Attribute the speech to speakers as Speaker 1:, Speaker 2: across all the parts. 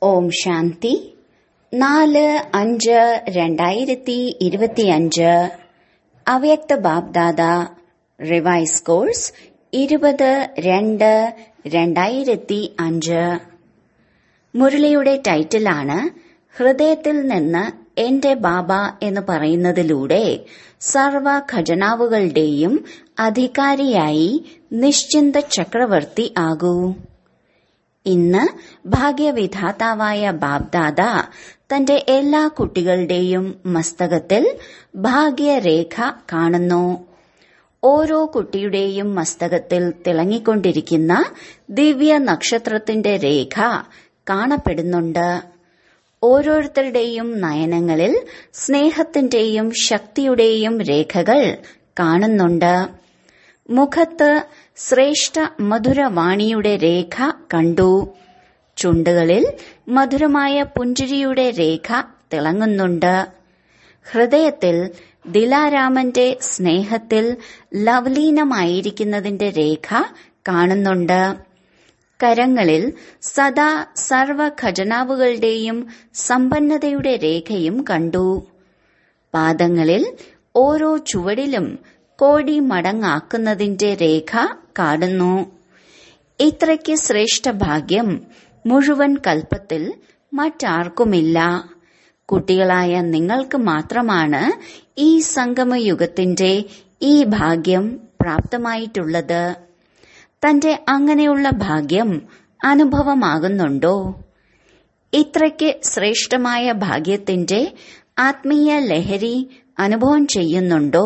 Speaker 1: ഓം ശാന്തി നാല് അഞ്ച് രണ്ടായിരത്തി ഇരുപത്തിയഞ്ച് അവ്യക്ത ബാബ്ദാദ റിവൈസ് കോഴ്സ് ഇരുപത് രണ്ട് രണ്ടായിരത്തി അഞ്ച് മുരളിയുടെ ടൈറ്റിലാണ് ഹൃദയത്തിൽ നിന്ന് എന്റെ ബാബ എന്ന് പറയുന്നതിലൂടെ സർവ ഖജനാവുകളുടെയും അധികാരിയായി നിശ്ചിന്ത ചക്രവർത്തി ആകൂ ഇന്ന് ഭാഗ്യവിധാതാവായ ബാബ്ദാദ തന്റെ എല്ലാ കുട്ടികളുടെയും മസ്തകത്തിൽ ഭാഗ്യരേഖ കാണുന്നു ഓരോ കുട്ടിയുടെയും മസ്തകത്തിൽ തിളങ്ങിക്കൊണ്ടിരിക്കുന്ന ദിവ്യ നക്ഷത്രത്തിന്റെ രേഖ കാണപ്പെടുന്നുണ്ട് ഓരോരുത്തരുടെയും നയനങ്ങളിൽ സ്നേഹത്തിന്റെയും ശക്തിയുടെയും രേഖകൾ കാണുന്നുണ്ട് മുഖത്ത് ശ്രേഷ്ഠ മധുരവാണിയുടെ രേഖ കണ്ടു ചുണ്ടുകളിൽ മധുരമായ പുഞ്ചിരിയുടെ രേഖ തിളങ്ങുന്നുണ്ട് ഹൃദയത്തിൽ ദിലാരാമന്റെ സ്നേഹത്തിൽ ലവലീനമായിരിക്കുന്നതിന്റെ രേഖ കാണുന്നുണ്ട് കരങ്ങളിൽ സദാ സർവ ഖജനാവുകളുടെയും സമ്പന്നതയുടെ രേഖയും കണ്ടു പാദങ്ങളിൽ ഓരോ ചുവടിലും കോടി മടങ്ങാക്കുന്നതിന്റെ രേഖ കാണുന്നു ഇത്രയ്ക്ക് ശ്രേഷ്ഠ ഭാഗ്യം മുഴുവൻ കൽപ്പത്തിൽ മറ്റാർക്കുമില്ല കുട്ടികളായ നിങ്ങൾക്ക് മാത്രമാണ് ഈ സംഗമയുഗത്തിന്റെ ഈ ഭാഗ്യം പ്രാപ്തമായിട്ടുള്ളത് തന്റെ അങ്ങനെയുള്ള ഭാഗ്യം അനുഭവമാകുന്നുണ്ടോ ഇത്രയ്ക്ക് ശ്രേഷ്ഠമായ ഭാഗ്യത്തിന്റെ ആത്മീയ ലഹരി അനുഭവം ചെയ്യുന്നുണ്ടോ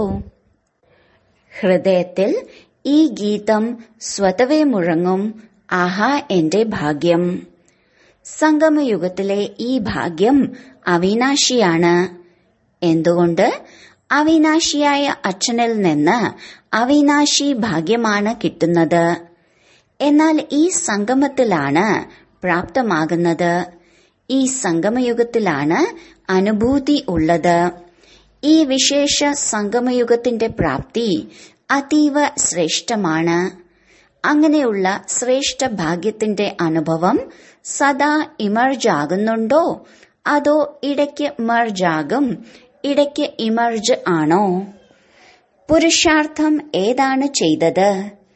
Speaker 1: ഹൃദയത്തിൽ ഈ ഗീതം സ്വതവേ മുഴങ്ങും ആഹാ എന്റെ ഭാഗ്യം സംഗമയുഗത്തിലെ ഈ ഭാഗ്യം അവിനാശിയാണ് എന്തുകൊണ്ട് അവിനാശിയായ അച്ഛനിൽ നിന്ന് അവിനാശി ഭാഗ്യമാണ് കിട്ടുന്നത് എന്നാൽ ഈ സംഗമത്തിലാണ് പ്രാപ്തമാകുന്നത് ഈ സംഗമയുഗത്തിലാണ് അനുഭൂതി ഉള്ളത് ഈ വിശേഷ സംഗമയുഗത്തിന്റെ പ്രാപ്തി അതീവ ശ്രേഷ്ഠമാണ് അങ്ങനെയുള്ള ശ്രേഷ്ഠ ഭാഗ്യത്തിന്റെ അനുഭവം സദാ ഇമർജ് ആകുന്നുണ്ടോ അതോ ഇടയ്ക്ക് മർജാകും ഇടയ്ക്ക് ഇമർജ് ആണോ പുരുഷാർത്ഥം ഏതാണ് ചെയ്തത്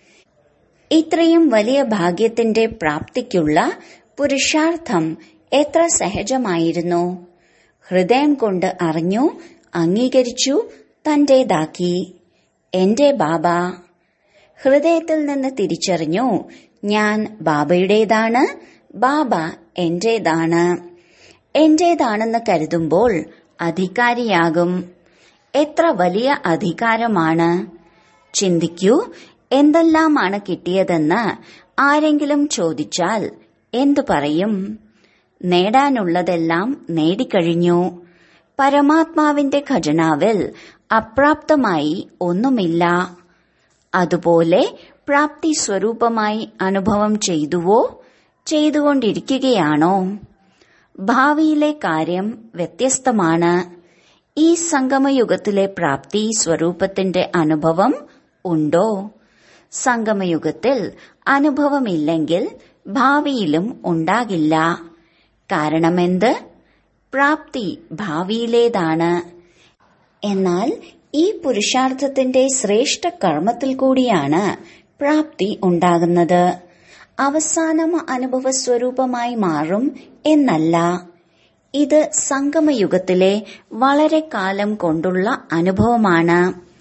Speaker 1: ഇത്രയും വലിയ ഭാഗ്യത്തിന്റെ പ്രാപ്തിക്കുള്ള പുരുഷാർത്ഥം എത്ര സഹജമായിരുന്നു ഹൃദയം കൊണ്ട് അറിഞ്ഞു അംഗീകരിച്ചു തന്റേതാക്കി എന്റെ ബാബ ഹൃദയത്തിൽ നിന്ന് തിരിച്ചറിഞ്ഞു ഞാൻ ബാബയുടേതാണ് ബാബ എന്റേതാണ് എന്റേതാണെന്ന് കരുതുമ്പോൾ അധികാരിയാകും എത്ര വലിയ അധികാരമാണ് ചിന്തിക്കൂ എന്തെല്ലാമാണ് കിട്ടിയതെന്ന് ആരെങ്കിലും ചോദിച്ചാൽ എന്തു പറയും നേടാനുള്ളതെല്ലാം നേടിക്കഴിഞ്ഞു പരമാത്മാവിന്റെ ഖജനാവിൽ അപ്രാപ്തമായി ഒന്നുമില്ല അതുപോലെ പ്രാപ്തി സ്വരൂപമായി അനുഭവം ചെയ്തുവോ ചെയ്തുകൊണ്ടിരിക്കുകയാണോ ഭാവിയിലെ കാര്യം വ്യത്യസ്തമാണ് ഈ സംഗമയുഗത്തിലെ പ്രാപ്തി സ്വരൂപത്തിന്റെ അനുഭവം ഉണ്ടോ സംഗമയുഗത്തിൽ അനുഭവമില്ലെങ്കിൽ ഭാവിയിലും ഉണ്ടാകില്ല കാരണമെന്ത് പ്രാപ്തി ഭാവിയിലേതാണ് എന്നാൽ ഈ പുരുഷാർത്ഥത്തിന്റെ ശ്രേഷ്ഠ കർമ്മത്തിൽ കൂടിയാണ് പ്രാപ്തി ഉണ്ടാകുന്നത് അവസാനം അനുഭവ സ്വരൂപമായി മാറും എന്നല്ല ഇത് സംഗമയുഗത്തിലെ വളരെ കാലം കൊണ്ടുള്ള അനുഭവമാണ്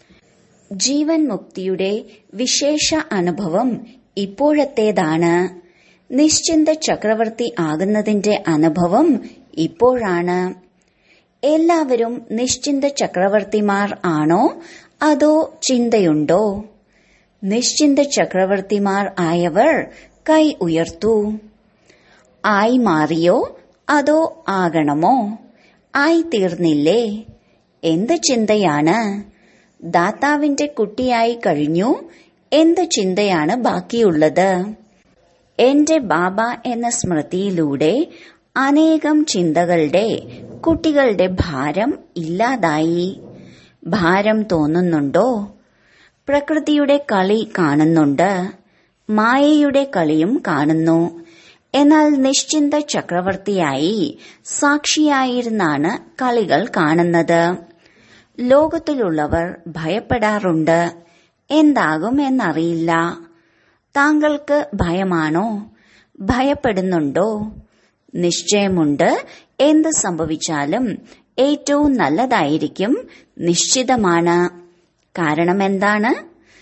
Speaker 1: ജീവൻ മുക്തിയുടെ വിശേഷ അനുഭവം ഇപ്പോഴത്തേതാണ് നിശ്ചിന്ത ചക്രവർത്തി ആകുന്നതിന്റെ അനുഭവം ഇപ്പോഴാണ് എല്ലാവരും നിശ്ചിന്ത ചക്രവർത്തിമാർ ആണോ അതോ ചിന്തയുണ്ടോ നിശ്ചിന്ത ചക്രവർത്തിമാർ ആയവർ കൈ ഉയർത്തു ആയി മാറിയോ അതോ ആകണമോ ആയി തീർന്നില്ലേ എന്ത് ചിന്തയാണ് ദാതാവിന്റെ കുട്ടിയായി കഴിഞ്ഞു എന്ത് ചിന്തയാണ് ബാക്കിയുള്ളത് എന്റെ ബാബ എന്ന സ്മൃതിയിലൂടെ അനേകം ചിന്തകളുടെ കുട്ടികളുടെ ഭാരം ഇല്ലാതായി ഭാരം തോന്നുന്നുണ്ടോ പ്രകൃതിയുടെ കളി കാണുന്നുണ്ട് മായയുടെ കളിയും കാണുന്നു എന്നാൽ നിശ്ചിന്ത ചക്രവർത്തിയായി സാക്ഷിയായിരുന്നാണ് കളികൾ കാണുന്നത് ലോകത്തിലുള്ളവർ ഭയപ്പെടാറുണ്ട് എന്താകും എന്നറിയില്ല താങ്കൾക്ക് ഭയമാണോ ഭയപ്പെടുന്നുണ്ടോ നിശ്ചയമുണ്ട് എന്ത് സംഭവിച്ചാലും ഏറ്റവും നല്ലതായിരിക്കും നിശ്ചിതമാണ് കാരണം എന്താണ്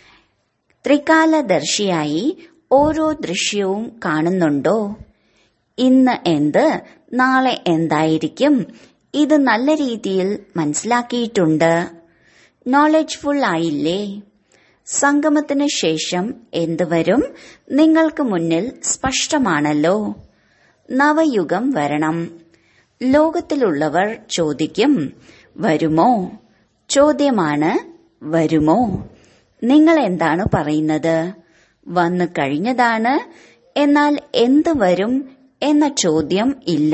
Speaker 1: ത്രികാലദർശിയായി ഓരോ ദൃശ്യവും കാണുന്നുണ്ടോ ഇന്ന് എന്ത് നാളെ എന്തായിരിക്കും ഇത് നല്ല രീതിയിൽ മനസ്സിലാക്കിയിട്ടുണ്ട് നോളജ്ഫുൾ ആയില്ലേ സംഗമത്തിന് ശേഷം എന്ത് വരും നിങ്ങൾക്ക് മുന്നിൽ സ്പഷ്ടമാണല്ലോ നവയുഗം വരണം ലോകത്തിലുള്ളവർ ചോദിക്കും വരുമോ ചോദ്യമാണ് വരുമോ നിങ്ങൾ എന്താണ് പറയുന്നത് വന്നു കഴിഞ്ഞതാണ് എന്നാൽ എന്ത് വരും എന്ന ചോദ്യം ഇല്ല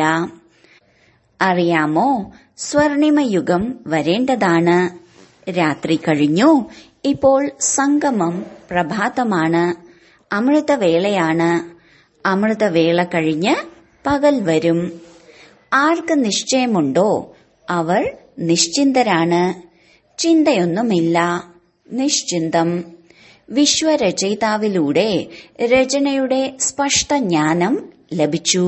Speaker 1: അറിയാമോ സ്വർണിമയുഗം വരേണ്ടതാണ് രാത്രി കഴിഞ്ഞു ഇപ്പോൾ സംഗമം പ്രഭാതമാണ് അമൃതവേളയാണ് അമൃതവേള കഴിഞ്ഞ് പകൽ വരും ആർക്ക് നിശ്ചയമുണ്ടോ അവർ നിശ്ചിന്തരാണ് ചിന്തയൊന്നുമില്ല നിശ്ചിന്തം വിശ്വരചയിതാവിലൂടെ രചനയുടെ സ്പഷ്ട ജ്ഞാനം ലഭിച്ചു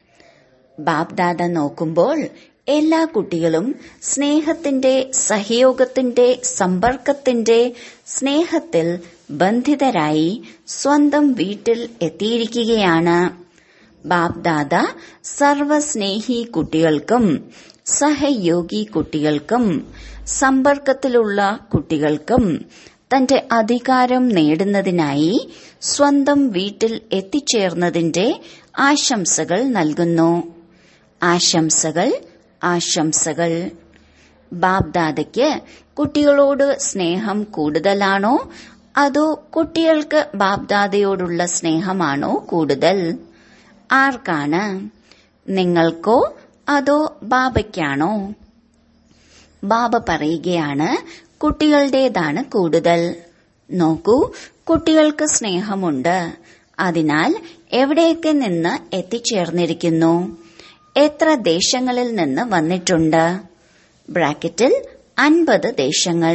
Speaker 1: ബാബ്ദാദ നോക്കുമ്പോൾ എല്ലാ കുട്ടികളും സ്നേഹത്തിന്റെ സഹയോഗത്തിന്റെ സമ്പർക്കത്തിന്റെ സ്നേഹത്തിൽ ബന്ധിതരായി സ്വന്തം വീട്ടിൽ എത്തിയിരിക്കുകയാണ് ബാബ്ദാദ സർവസ്നേഹി കുട്ടികൾക്കും സഹയോഗി കുട്ടികൾക്കും സമ്പർക്കത്തിലുള്ള കുട്ടികൾക്കും തന്റെ അധികാരം നേടുന്നതിനായി സ്വന്തം വീട്ടിൽ എത്തിച്ചേർന്നതിന്റെ ആശംസകൾ നൽകുന്നു ആശംസകൾ ആശംസകൾ ബാബ്ദാദയ്ക്ക് കുട്ടികളോട് സ്നേഹം കൂടുതലാണോ അതോ കുട്ടികൾക്ക് ബാബ്ദാദയോടുള്ള സ്നേഹമാണോ കൂടുതൽ ആർക്കാണ് നിങ്ങൾക്കോ അതോ ബാബയ്ക്കാണോ ബാബ പറയുകയാണ് കുട്ടികളുടേതാണ് കൂടുതൽ നോക്കൂ കുട്ടികൾക്ക് സ്നേഹമുണ്ട് അതിനാൽ എവിടെയൊക്കെ നിന്ന് എത്തിച്ചേർന്നിരിക്കുന്നു എത്ര ദേശങ്ങളിൽ നിന്ന് വന്നിട്ടുണ്ട് ബ്രാക്കറ്റിൽ അൻപത് ദേശങ്ങൾ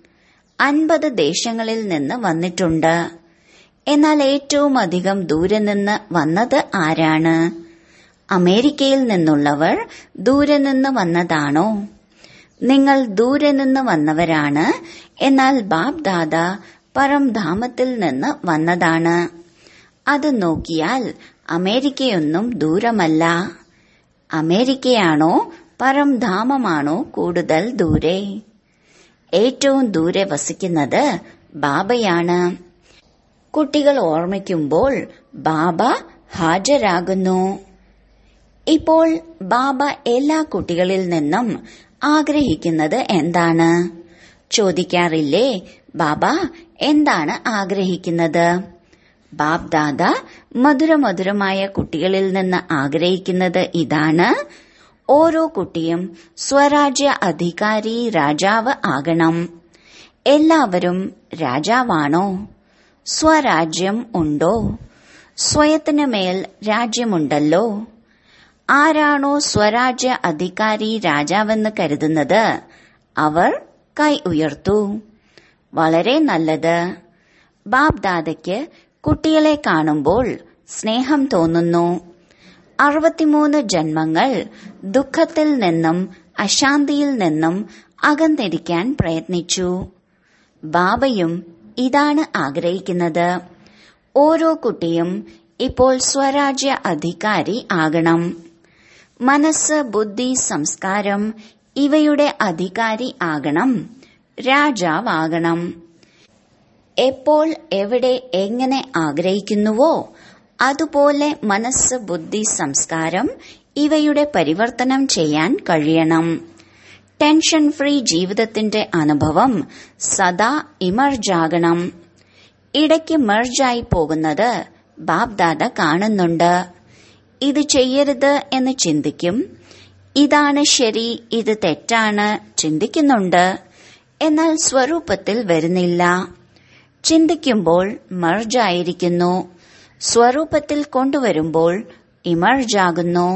Speaker 1: അൻപത് ദേശങ്ങളിൽ നിന്ന് വന്നിട്ടുണ്ട് എന്നാൽ ഏറ്റവും അധികം ദൂരെ നിന്ന് വന്നത് ആരാണ് അമേരിക്കയിൽ നിന്നുള്ളവർ ദൂരെ നിന്ന് വന്നതാണോ നിങ്ങൾ ദൂരെ നിന്ന് വന്നവരാണ് എന്നാൽ ബാബ് ദാദ പരംധാമത്തിൽ നിന്ന് വന്നതാണ് അത് നോക്കിയാൽ അമേരിക്കയൊന്നും ദൂരമല്ല അമേരിക്കയാണോ പരംധാമമാണോ കൂടുതൽ ദൂരെ ഏറ്റവും ദൂരെ വസിക്കുന്നത് ബാബയാണ് കുട്ടികൾ ഓർമ്മിക്കുമ്പോൾ ബാബ ഹാജരാകുന്നു ഇപ്പോൾ ബാബ എല്ലാ കുട്ടികളിൽ നിന്നും ആഗ്രഹിക്കുന്നത് എന്താണ് ചോദിക്കാറില്ലേ ബാബ എന്താണ് ആഗ്രഹിക്കുന്നത് ബാബ് ദാദ മധുരമധുരമായ കുട്ടികളിൽ നിന്ന് ആഗ്രഹിക്കുന്നത് ഇതാണ് ഓരോ കുട്ടിയും സ്വരാജ്യ അധികാരി രാജാവ് ആകണം എല്ലാവരും രാജാവാണോ സ്വരാജ്യം ഉണ്ടോ സ്വയത്തിന് മേൽ രാജ്യമുണ്ടല്ലോ ആരാണോ സ്വരാജ്യ അധികാരി രാജാവെന്ന് കരുതുന്നത് അവർ കൈ ഉയർത്തു വളരെ നല്ലത് ബാബ് ദാദയ്ക്ക് കുട്ടികളെ കാണുമ്പോൾ സ്നേഹം തോന്നുന്നു അറുപത്തിമൂന്ന് ജന്മങ്ങൾ ദുഃഖത്തിൽ നിന്നും അശാന്തിയിൽ നിന്നും അകന്നിരിക്കാൻ പ്രയത്നിച്ചു ബാബയും ഇതാണ് ആഗ്രഹിക്കുന്നത് ഓരോ കുട്ടിയും ഇപ്പോൾ സ്വരാജ്യ അധികാരി ആകണം മനസ്സ് ബുദ്ധി സംസ്കാരം ഇവയുടെ അധികാരി ആകണം രാജാവാകണം എപ്പോൾ എവിടെ എങ്ങനെ ആഗ്രഹിക്കുന്നുവോ അതുപോലെ മനസ്സ് ബുദ്ധി സംസ്കാരം ഇവയുടെ പരിവർത്തനം ചെയ്യാൻ കഴിയണം ടെൻഷൻ ഫ്രീ ജീവിതത്തിന്റെ അനുഭവം സദാ ഇമർജാകണം ഇടയ്ക്ക് മെർജായി പോകുന്നത് ബാബ്ദാദ കാണുന്നുണ്ട് ഇത് ചെയ്യരുത് എന്ന് ചിന്തിക്കും ഇതാണ് ശരി ഇത് തെറ്റാണ് ചിന്തിക്കുന്നുണ്ട് എന്നാൽ സ്വരൂപത്തിൽ വരുന്നില്ല ചിന്തിക്കുമ്പോൾ മർജായിരിക്കുന്നു സ്വരൂപത്തിൽ കൊണ്ടുവരുമ്പോൾ ഇമർജ് ആകുന്നു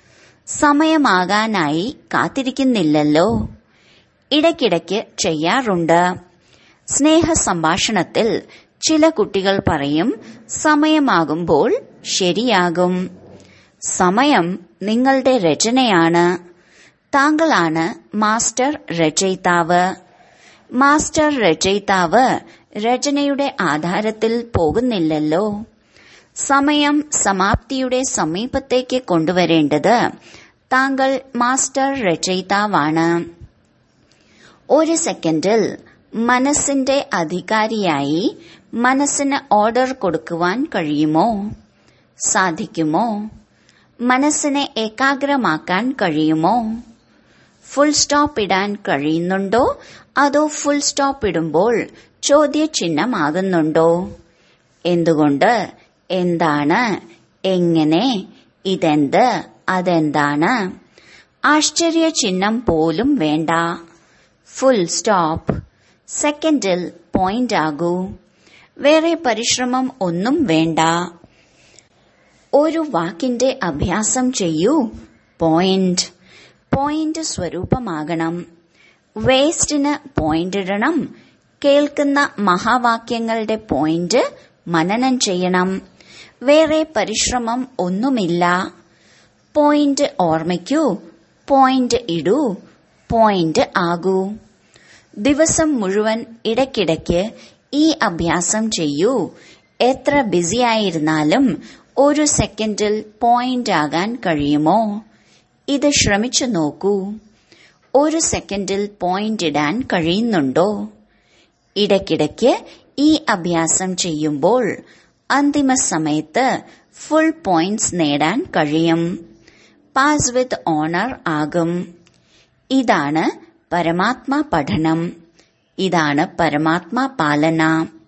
Speaker 1: സമയമാകാനായി കാത്തിരിക്കുന്നില്ലല്ലോ ഇടയ്ക്കിടയ്ക്ക് ചെയ്യാറുണ്ട് സ്നേഹ സംഭാഷണത്തിൽ ചില കുട്ടികൾ പറയും സമയമാകുമ്പോൾ ശരിയാകും സമയം നിങ്ങളുടെ രചനയാണ് താങ്കളാണ് മാസ്റ്റർ രചയിതാവ് മാസ്റ്റർ രചയിതാവ് രചനയുടെ ആധാരത്തിൽ പോകുന്നില്ലല്ലോ സമയം സമാപ്തിയുടെ സമീപത്തേക്ക് കൊണ്ടുവരേണ്ടത് താങ്കൾ മാസ്റ്റർ രചയിതാവാണ് ഒരു സെക്കൻഡിൽ മനസ്സിന്റെ അധികാരിയായി മനസ്സിന് ഓർഡർ കൊടുക്കുവാൻ കഴിയുമോ സാധിക്കുമോ മനസ്സിനെ ഏകാഗ്രമാക്കാൻ കഴിയുമോ ഫുൾ സ്റ്റോപ്പ് ഇടാൻ കഴിയുന്നുണ്ടോ അതോ ഫുൾ സ്റ്റോപ്പ് ഇടുമ്പോൾ ചോദ്യചിഹ്നമാകുന്നുണ്ടോ എന്തുകൊണ്ട് എന്താണ് എങ്ങനെ ഇതെന്ത് അതെന്താണ് ആശ്ചര്യചിഹ്നം പോലും വേണ്ട ഫുൾ സ്റ്റോപ്പ് സെക്കൻഡിൽ പോയിന്റ് ആകൂ വേറെ പരിശ്രമം ഒന്നും വേണ്ട ഒരു വാക്കിന്റെ അഭ്യാസം ചെയ്യൂ പോയിന്റ് പോയിന്റ് സ്വരൂപമാകണം വേസ്റ്റിന് പോയിന്റ് ഇടണം കേൾക്കുന്ന മഹാവാക്യങ്ങളുടെ പോയിന്റ് മനനം ചെയ്യണം വേറെ പരിശ്രമം ഒന്നുമില്ല പോയിന്റ് ഓർമ്മിക്കൂ പോയിന്റ് ഇടൂ പോയിന്റ് ആകൂ ദിവസം മുഴുവൻ ഇടയ്ക്കിടയ്ക്ക് ഈ അഭ്യാസം ചെയ്യൂ എത്ര ബിസിയായിരുന്നാലും ഒരു സെക്കൻഡിൽ പോയിന്റ് ആകാൻ കഴിയുമോ ഇത് ശ്രമിച്ചു നോക്കൂ ഒരു സെക്കൻഡിൽ പോയിന്റ് ഇടാൻ കഴിയുന്നുണ്ടോ ഇടയ്ക്കിടയ്ക്ക് ഈ അഭ്യാസം ചെയ്യുമ്പോൾ അന്തിമ സമയത്ത് ഫുൾ പോയിന്റ്സ് നേടാൻ കഴിയും പാസ് വിത്ത് ഓണർ ആകും ഇതാണ് പരമാത്മാ പഠനം ഇതാണ് പരമാത്മാ പാലന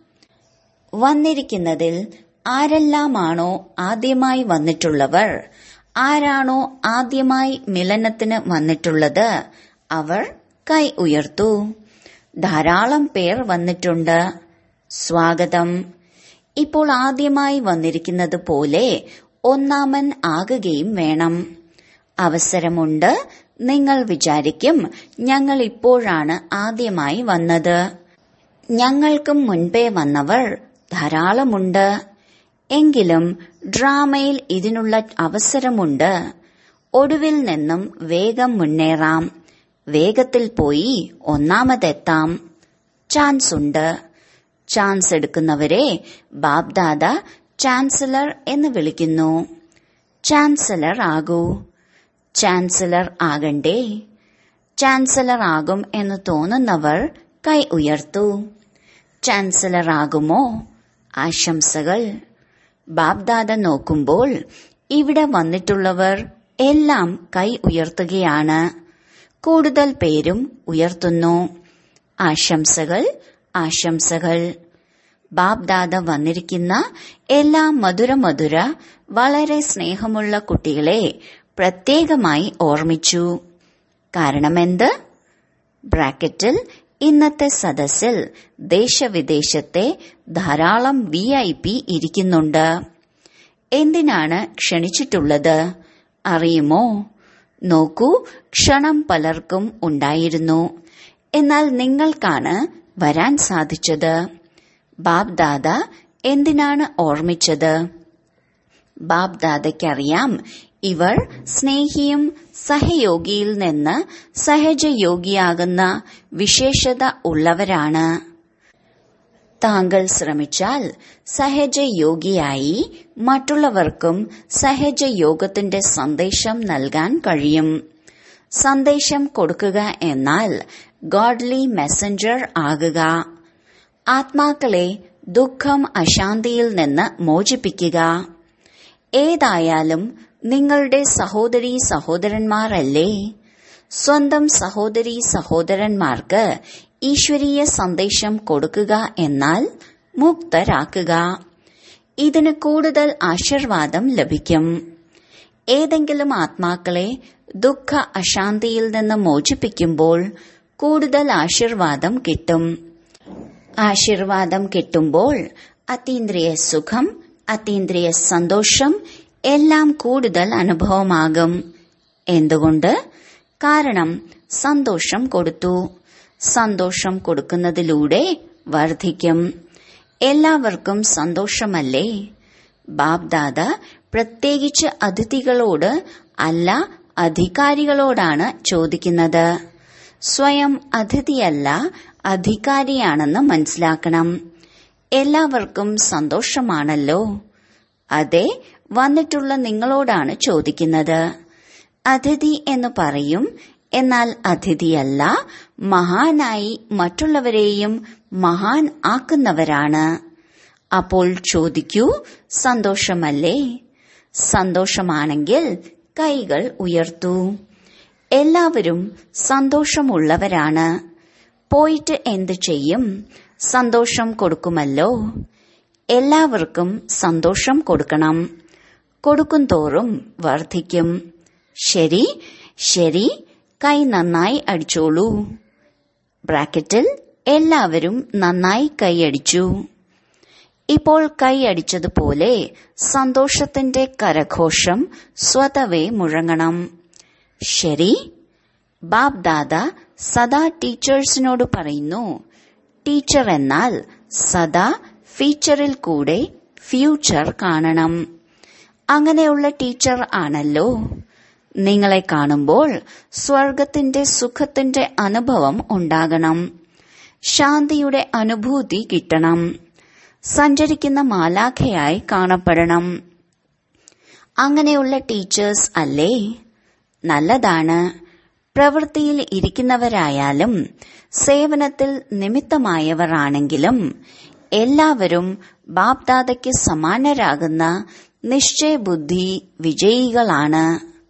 Speaker 1: വന്നിരിക്കുന്നതിൽ ആരെല്ലാമാണോ ആദ്യമായി വന്നിട്ടുള്ളവർ ആരാണോ ആദ്യമായി മിലനത്തിന് വന്നിട്ടുള്ളത് അവർ കൈ ഉയർത്തു ധാരാളം പേർ വന്നിട്ടുണ്ട് സ്വാഗതം ഇപ്പോൾ ആദ്യമായി വന്നിരിക്കുന്നത് പോലെ ഒന്നാമൻ ആകുകയും വേണം അവസരമുണ്ട് നിങ്ങൾ വിചാരിക്കും ഞങ്ങൾ ഇപ്പോഴാണ് ആദ്യമായി വന്നത് ഞങ്ങൾക്കും മുൻപേ വന്നവർ ധാരാളമുണ്ട് എങ്കിലും ഡ്രാമയിൽ ഇതിനുള്ള അവസരമുണ്ട് ഒടുവിൽ നിന്നും വേഗം മുന്നേറാം വേഗത്തിൽ പോയി ഒന്നാമതെത്താം ചാൻസ് ഉണ്ട് ചാൻസ് എടുക്കുന്നവരെ ബാബ്ദാദ ചാൻസലർ എന്ന് വിളിക്കുന്നു ചാൻസലർ ആകൂ ചാൻസലർ ആകണ്ടേ ചാൻസലർ ആകും എന്ന് തോന്നുന്നവർ കൈ ഉയർത്തു ചാൻസലർ ആകുമോ ആശംസകൾ ബാബ്ദാദ നോക്കുമ്പോൾ ഇവിടെ വന്നിട്ടുള്ളവർ എല്ലാം കൈ ഉയർത്തുകയാണ് കൂടുതൽ പേരും ഉയർത്തുന്നു ആശംസകൾ ആശംസകൾ ബാബ്ദാദ വന്നിരിക്കുന്ന എല്ലാ മധുര മധുര വളരെ സ്നേഹമുള്ള കുട്ടികളെ പ്രത്യേകമായി ഓർമ്മിച്ചു കാരണമെന്ത് ബ്രാക്കറ്റിൽ ഇന്നത്തെ സദസ്സിൽ ദേശവിദേശത്തെ ധാരാളം വി ഐ പി ഇരിക്കുന്നുണ്ട് എന്തിനാണ് ക്ഷണിച്ചിട്ടുള്ളത് അറിയുമോ നോക്കൂ ക്ഷണം പലർക്കും ഉണ്ടായിരുന്നു എന്നാൽ നിങ്ങൾക്കാണ് വരാൻ സാധിച്ചത് ബാബ്ദാദ എന്തിനാണ് ഓർമ്മിച്ചത് ബാബ്ദാദയ്ക്കറിയാം ഇവർ സ്നേഹിയും സഹയോഗിയിൽ നിന്ന് സഹജയോഗിയാകുന്ന വിശേഷത ഉള്ളവരാണ് താങ്കൾ ശ്രമിച്ചാൽ സഹജയോഗിയായി മറ്റുള്ളവർക്കും സഹജയോഗത്തിന്റെ സന്ദേശം നൽകാൻ കഴിയും സന്ദേശം കൊടുക്കുക എന്നാൽ ഗോഡ്ലി മെസ്സഞ്ചർ ആകുക ആത്മാക്കളെ ദുഃഖം അശാന്തിയിൽ നിന്ന് മോചിപ്പിക്കുക ഏതായാലും നിങ്ങളുടെ സഹോദരീ സഹോദരന്മാരല്ലേ സ്വന്തം സഹോദരീ സഹോദരന്മാർക്ക് ഈശ്വരീയ സന്ദേശം കൊടുക്കുക എന്നാൽ മുക്തരാക്കുക ഇതിന് കൂടുതൽ ആശീർവാദം ലഭിക്കും ഏതെങ്കിലും ആത്മാക്കളെ ദുഃഖ അശാന്തിയിൽ നിന്ന് മോചിപ്പിക്കുമ്പോൾ കൂടുതൽ ആശീർവാദം കിട്ടും ആശീർവാദം കിട്ടുമ്പോൾ അതീന്ദ്രിയ സുഖം അതീന്ദ്രിയ സന്തോഷം എല്ലാം കൂടുതൽ അനുഭവമാകും എന്തുകൊണ്ട് കാരണം സന്തോഷം കൊടുത്തു സന്തോഷം കൊടുക്കുന്നതിലൂടെ വർദ്ധിക്കും എല്ലാവർക്കും സന്തോഷമല്ലേ ബാബ്ദാദ പ്രത്യേകിച്ച് അതിഥികളോട് അല്ല അധികാരികളോടാണ് ചോദിക്കുന്നത് സ്വയം അതിഥിയല്ല അധികാരിയാണെന്ന് മനസ്സിലാക്കണം എല്ലാവർക്കും സന്തോഷമാണല്ലോ അതെ വന്നിട്ടുള്ള നിങ്ങളോടാണ് ചോദിക്കുന്നത് അതിഥി എന്ന് പറയും എന്നാൽ അതിഥിയല്ല മഹാനായി മറ്റുള്ളവരെയും മഹാൻ ആക്കുന്നവരാണ് അപ്പോൾ ചോദിക്കൂ സന്തോഷമല്ലേ സന്തോഷമാണെങ്കിൽ കൈകൾ ഉയർത്തൂ എല്ലാവരും സന്തോഷമുള്ളവരാണ് പോയിട്ട് എന്തു ചെയ്യും സന്തോഷം കൊടുക്കുമല്ലോ എല്ലാവർക്കും സന്തോഷം കൊടുക്കണം കൊടുക്കും തോറും വർദ്ധിക്കും ശരി ശരി കൈ നന്നായി അടിച്ചോളൂ ബ്രാക്കറ്റിൽ എല്ലാവരും നന്നായി കൈയടിച്ചു ഇപ്പോൾ കൈയടിച്ചതുപോലെ സന്തോഷത്തിന്റെ കരഘോഷം സ്വതവേ മുഴങ്ങണം ശരി ബാബ് ദാദ സദാ ടീച്ചേഴ്സിനോട് പറയുന്നു ടീച്ചർ എന്നാൽ സദാ ഫീച്ചറിൽ കൂടെ ഫ്യൂച്ചർ കാണണം അങ്ങനെയുള്ള ടീച്ചർ ആണല്ലോ നിങ്ങളെ കാണുമ്പോൾ സ്വർഗത്തിന്റെ സുഖത്തിന്റെ അനുഭവം ഉണ്ടാകണം ശാന്തിയുടെ അനുഭൂതി കിട്ടണം സഞ്ചരിക്കുന്ന മാലാഖയായി കാണപ്പെടണം അങ്ങനെയുള്ള ടീച്ചേഴ്സ് അല്ലേ നല്ലതാണ് പ്രവൃത്തിയിൽ ഇരിക്കുന്നവരായാലും സേവനത്തിൽ നിമിത്തമായവർ ആണെങ്കിലും എല്ലാവരും ബാപ്ദാദയ്ക്ക് സമാനരാകുന്ന നിശ്ചയബുദ്ധി വിജയികളാണ്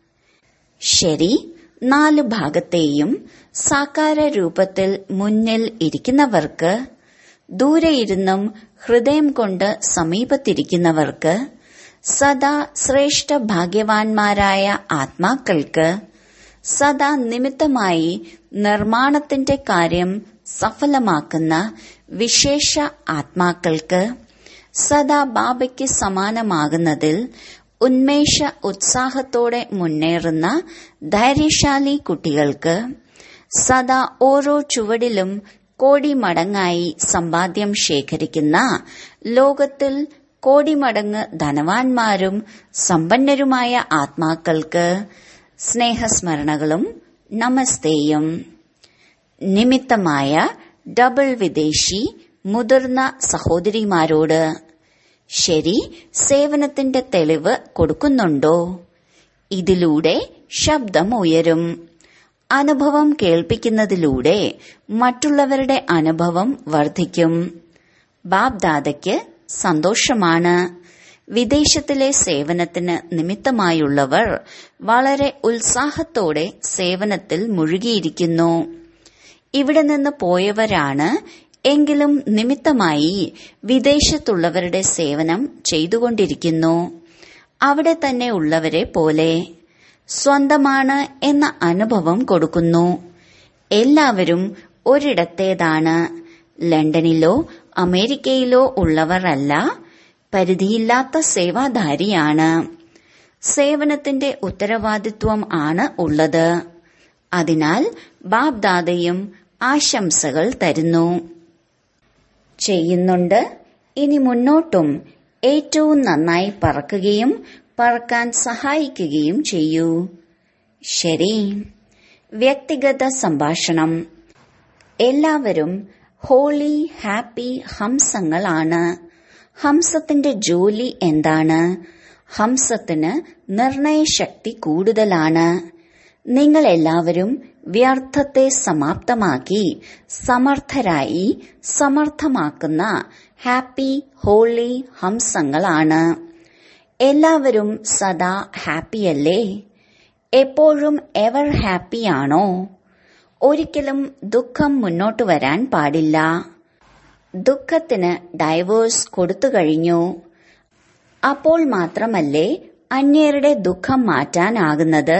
Speaker 1: ശരി നാല് ഭാഗത്തെയും സാകാര രൂപത്തിൽ മുന്നിൽ ഇരിക്കുന്നവർക്ക് ദൂരെ ഇരുന്നും ഹൃദയം കൊണ്ട് സമീപത്തിരിക്കുന്നവർക്ക് സദാ ശ്രേഷ്ഠ ഭാഗ്യവാന്മാരായ ആത്മാക്കൾക്ക് സദാ നിമിത്തമായി നിർമ്മാണത്തിന്റെ കാര്യം സഫലമാക്കുന്ന വിശേഷ ആത്മാക്കൾക്ക് സദാ ബാബയ്ക്ക് സമാനമാകുന്നതിൽ ഉന്മേഷ ഉത്സാഹത്തോടെ മുന്നേറുന്ന ധൈര്യശാലി കുട്ടികൾക്ക് സദാ ഓരോ ചുവടിലും കോടി മടങ്ങായി സമ്പാദ്യം ശേഖരിക്കുന്ന ലോകത്തിൽ കോടിമടങ്ങ് ധനവാന്മാരും സമ്പന്നരുമായ ആത്മാക്കൾക്ക് സ്നേഹസ്മരണകളും നമസ്തേയും നിമിത്തമായ ഡബിൾ വിദേശി മുതിർന്ന സഹോദരിമാരോട് ശരി സേവനത്തിന്റെ തെളിവ് കൊടുക്കുന്നുണ്ടോ ഇതിലൂടെ ശബ്ദം ഉയരും അനുഭവം കേൾപ്പിക്കുന്നതിലൂടെ മറ്റുള്ളവരുടെ അനുഭവം വർദ്ധിക്കും ബാബ്ദാദയ്ക്ക് സന്തോഷമാണ് വിദേശത്തിലെ സേവനത്തിന് നിമിത്തമായുള്ളവർ വളരെ ഉത്സാഹത്തോടെ സേവനത്തിൽ മുഴുകിയിരിക്കുന്നു ഇവിടെ നിന്ന് പോയവരാണ് എങ്കിലും നിമിത്തമായി വിദേശത്തുള്ളവരുടെ സേവനം ചെയ്തുകൊണ്ടിരിക്കുന്നു അവിടെ തന്നെ ഉള്ളവരെ പോലെ സ്വന്തമാണ് എന്ന അനുഭവം കൊടുക്കുന്നു എല്ലാവരും ഒരിടത്തേതാണ് ലണ്ടനിലോ അമേരിക്കയിലോ ഉള്ളവരല്ല പരിധിയില്ലാത്ത സേവാധാരിയാണ് സേവനത്തിന്റെ ഉത്തരവാദിത്വം ആണ് ഉള്ളത് അതിനാൽ ബാബ്ദാദയും ആശംസകൾ തരുന്നു ചെയ്യുന്നുണ്ട് ഇനി മുന്നോട്ടും ഏറ്റവും നന്നായി പറക്കുകയും പറക്കാൻ സഹായിക്കുകയും ചെയ്യൂ ശരി വ്യക്തിഗത സംഭാഷണം എല്ലാവരും ഹോളി ഹാപ്പി ഹംസങ്ങളാണ് ഹംസത്തിന്റെ ജോലി എന്താണ് ഹംസത്തിന് നിർണയശക്തി കൂടുതലാണ് നിങ്ങൾ എല്ലാവരും വ്യർത്ഥത്തെ സമാപ്തമാക്കി സമർത്ഥരായി സമർത്ഥമാക്കുന്ന ഹാപ്പി ഹോളി ഹംസങ്ങളാണ് എല്ലാവരും സദാ ഹാപ്പിയല്ലേ എപ്പോഴും എവർ ഹാപ്പിയാണോ ഒരിക്കലും ദുഃഖം മുന്നോട്ട് വരാൻ പാടില്ല ദുഃഖത്തിന് ഡൈവേഴ്സ് കൊടുത്തു കഴിഞ്ഞു അപ്പോൾ മാത്രമല്ലേ അന്യരുടെ ദുഃഖം മാറ്റാനാകുന്നത്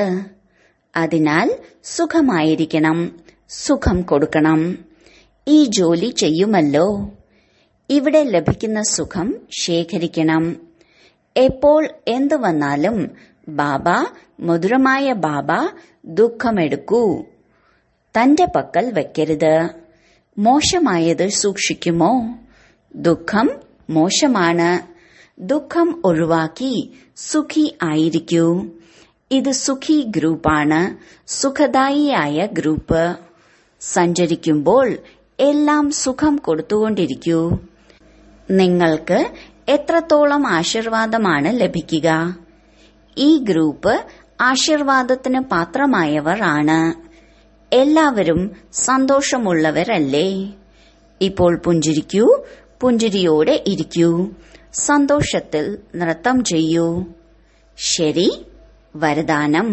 Speaker 1: അതിനാൽ സുഖമായിരിക്കണം സുഖം കൊടുക്കണം ഈ ജോലി ചെയ്യുമല്ലോ ഇവിടെ ലഭിക്കുന്ന സുഖം ശേഖരിക്കണം എപ്പോൾ എന്ത് വന്നാലും ബാബ മധുരമായ ബാബ ദുഃഖമെടുക്കൂ തന്റെ പക്കൽ വെക്കരുത് മോശമായത് സൂക്ഷിക്കുമോ ദുഃഖം മോശമാണ് ദുഃഖം ഒഴിവാക്കി സുഖി ആയിരിക്കൂ ഇത് സുഖി ഗ്രൂപ്പാണ് സുഖദായിയായ ഗ്രൂപ്പ് സഞ്ചരിക്കുമ്പോൾ എല്ലാം സുഖം കൊടുത്തുകൊണ്ടിരിക്കൂ നിങ്ങൾക്ക് എത്രത്തോളം ആശീർവാദമാണ് ലഭിക്കുക ഈ ഗ്രൂപ്പ് ആശീർവാദത്തിന് പാത്രമായവർ ആണ് എല്ലാവരും സന്തോഷമുള്ളവരല്ലേ ഇപ്പോൾ പുഞ്ചിരിക്കൂ പുഞ്ചിരിയോടെ ഇരിക്കൂ സന്തോഷത്തിൽ നൃത്തം ചെയ്യൂ ശരി വരദാനം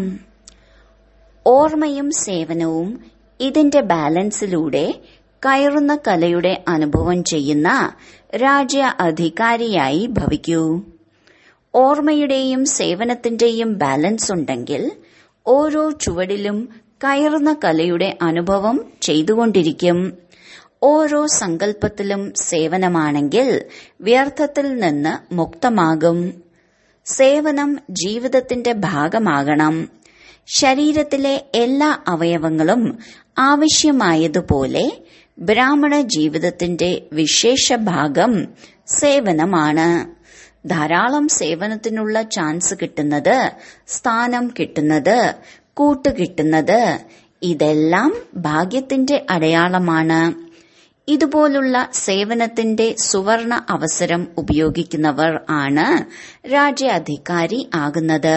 Speaker 1: ഓർമ്മയും സേവനവും ഇതിന്റെ ബാലൻസിലൂടെ കയറുന്ന കലയുടെ അനുഭവം ചെയ്യുന്ന രാജ്യ അധികാരിയായി ഭവിക്കൂ ഓർമ്മയുടെയും സേവനത്തിന്റെയും ബാലൻസ് ഉണ്ടെങ്കിൽ ഓരോ ചുവടിലും കയറുന്ന കലയുടെ അനുഭവം ചെയ്തുകൊണ്ടിരിക്കും ഓരോ സങ്കല്പത്തിലും സേവനമാണെങ്കിൽ വ്യർത്ഥത്തിൽ നിന്ന് മുക്തമാകും സേവനം ജീവിതത്തിന്റെ ഭാഗമാകണം ശരീരത്തിലെ എല്ലാ അവയവങ്ങളും ആവശ്യമായതുപോലെ ബ്രാഹ്മണ ജീവിതത്തിന്റെ വിശേഷ ഭാഗം സേവനമാണ് ധാരാളം സേവനത്തിനുള്ള ചാൻസ് കിട്ടുന്നത് സ്ഥാനം കിട്ടുന്നത് കൂട്ട് കിട്ടുന്നത് ഇതെല്ലാം ഭാഗ്യത്തിന്റെ അടയാളമാണ് ഇതുപോലുള്ള സേവനത്തിന്റെ സുവർണ അവസരം ഉപയോഗിക്കുന്നവർ ആണ് രാജ്യാധികാരി ആകുന്നത്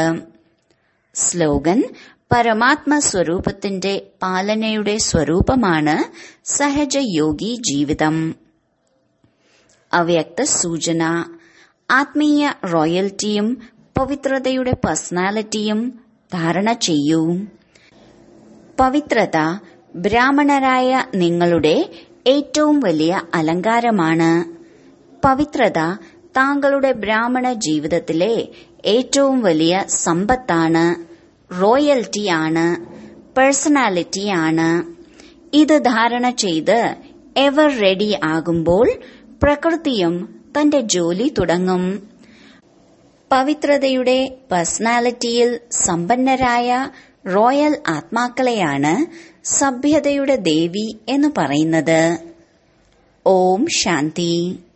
Speaker 1: സ്ലോഗൻ പരമാത്മ സ്വരൂപത്തിന്റെ പാലനയുടെ സ്വരൂപമാണ് സഹജയോഗി ജീവിതം അവ്യക്ത സൂചന ആത്മീയ റോയൽറ്റിയും പവിത്രതയുടെ പേഴ്സണാലിറ്റിയും ധാരണ ചെയ്യൂ പവിത്രത ബ്രാഹ്മണരായ നിങ്ങളുടെ ഏറ്റവും വലിയ അലങ്കാരമാണ് പവിത്രത താങ്കളുടെ ബ്രാഹ്മണ ജീവിതത്തിലെ ഏറ്റവും വലിയ സമ്പത്താണ് റോയൽറ്റിയാണ് പേഴ്സണാലിറ്റിയാണ് ഇത് ധാരണ ചെയ്ത് എവർ റെഡി ആകുമ്പോൾ പ്രകൃതിയും തന്റെ ജോലി തുടങ്ങും പവിത്രതയുടെ പേഴ്സണാലിറ്റിയിൽ സമ്പന്നരായ റോയൽ ആത്മാക്കളെയാണ് സഭ്യതയുടെ ദേവി എന്ന് പറയുന്നത് ഓം ശാന്തി